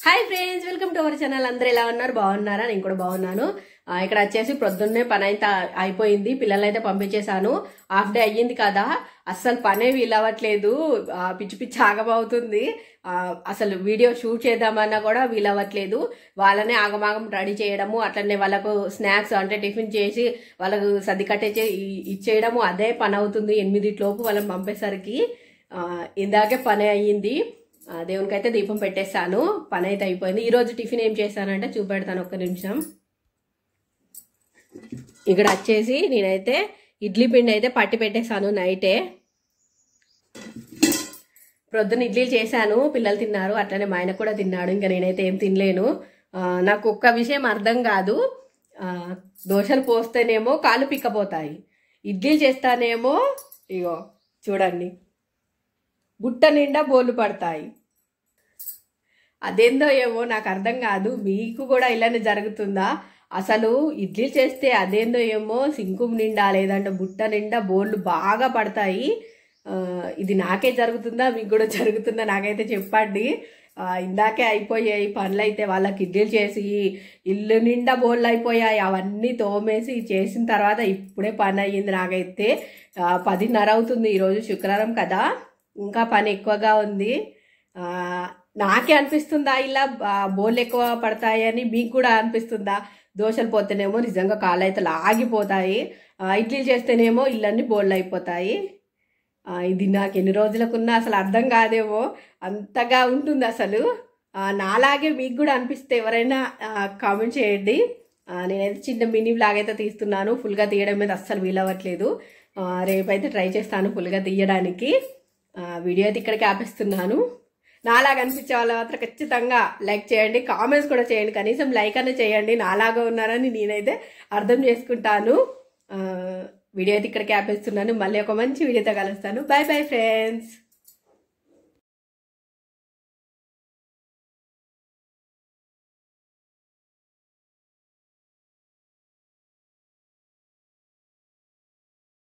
hi friends welcome to our channel అందరూ ఎలా ఉన్నారు బాగున్నారా నేను కూడా బాగున్నాను ఆ, ఇక్కడ వచ్చేసి ప్రొద్దున్నే పని అయితే అయిపోయింది పిల్లల్ని అయితే పంపించేశాను హాఫ్ డే అయ్యింది కదా అస్సలు పనే వీలవ్వట్లేదు ఆ, పిచ్చి పిచ్చి ఆగమవుతుంది ఆ, అసలు వీడియో షూట్ చేద్దామన్నా కూడా వీలవ్వట్లేదు వాళ్ళనే ఆగమాగం రెడీ చేయడము అట్లనే వాళ్ళకు స్నాక్స్ అంటే టిఫిన్ చేసి వాళ్ళకు సర్ది కట్టేసి ఇ- ఇచ్చేయడము అదే పని అవుతుంది ఎనిమిదిలోపు వాళ్ళని పంపేసరికి ఆ, ఇందాకే పని అయ్యింది ఆ, దేవునికైతే దీపం పెట్టేశాను పని అయితే అయిపోయింది ఈ రోజు టిఫిన్ ఏం చేశానంటే చూపెడతాను ఒక్క నిమిషం ఇక్కడ వచ్చేసి నేనైతే ఇడ్లీ పిండి అయితే పట్టి పెట్టేశాను నైటే ప్రొద్దున ఇడ్లీలు చేశాను పిల్లలు తిన్నారు అట్లనే మా ఆయన కూడా తిన్నాడు ఇంకా నేనైతే ఏం తినలేను ఆ, నాకు ఒక్క విషయం అర్థం కాదు ఆ, దోశలు పోస్తేనేమో కాళ్ళు పిక్కపోతాయి ఇడ్లీలు చేస్తానేమో ఇగో చూడండి బుట్ట నిండా బోళ్ళు పడతాయి అదేందో ఏమో నాకు అర్థం కాదు మీకు కూడా ఇలానే జరుగుతుందా అసలు ఇడ్లీలు చేస్తే అదేందో ఏమో సింకు నిండా లేదంటే బుట్ట నిండా బోళ్ళు బాగా పడతాయి ఆ, ఇది నాకే జరుగుతుందా మీకు కూడా జరుగుతుందా నాకైతే చెప్పండి ఆ, ఇందాకే అయిపోయాయి పనులు అయితే వాళ్ళకి ఇడ్లీలు చేసి ఇల్లు నిండా బోళ్ళు అయిపోయాయి అవన్నీ తోమేసి చేసిన తర్వాత ఇప్పుడే పని అయ్యింది నాకైతే ఆ, పదిన్నర అవుతుంది ఈరోజు శుక్రవారం కదా ఇంకా పని ఎక్కువగా ఉంది ఆ, నాకే అనిపిస్తుందా ఇలా ఆ, బోళ్ళు ఎక్కువ పడతాయని మీకు కూడా అనిపిస్తుందా దోశలు పోతేనేమో నిజంగా కాళ్ళు అయితే లాగిపోతాయి ఆ, ఇడ్లీలు చేస్తేనేమో ఇల్లన్నీ బోళ్ళు అయిపోతాయి ఆ, ఇది నాకు ఎన్ని రోజులకున్నా అసలు అర్థం కాదేమో అంతగా ఉంటుంది అసలు ఆ, నాలాగే మీకు కూడా అనిపిస్తే ఎవరైనా కామెంట్ చేయండి ఆ, నేనైతే చిన్న మినీ బ్లాగ్ అయితే తీస్తున్నాను ఫుల్గా తీయడం మీద అస్సలు వీలవ్వట్లేదు ఆ, రేపైతే ట్రై చేస్తాను ఫుల్గా తీయడానికి ఆ, వీడియో అయితే ఇక్కడికి ఆపిస్తున్నాను నాలాగా అనిపించే వాళ్ళు మాత్రం ఖచ్చితంగా లైక్ చేయండి కామెంట్స్ కూడా చేయండి కనీసం లైక్ అనే చేయండి నాలాగా ఉన్నారని నేనైతే అర్థం చేసుకుంటాను ఆ, వీడియో అయితే ఇక్కడికి ఆపేస్తున్నాను మళ్ళీ ఒక మంచి వీడియోతో కలుస్తాను బాయ్ బాయ్ ఫ్రెండ్స్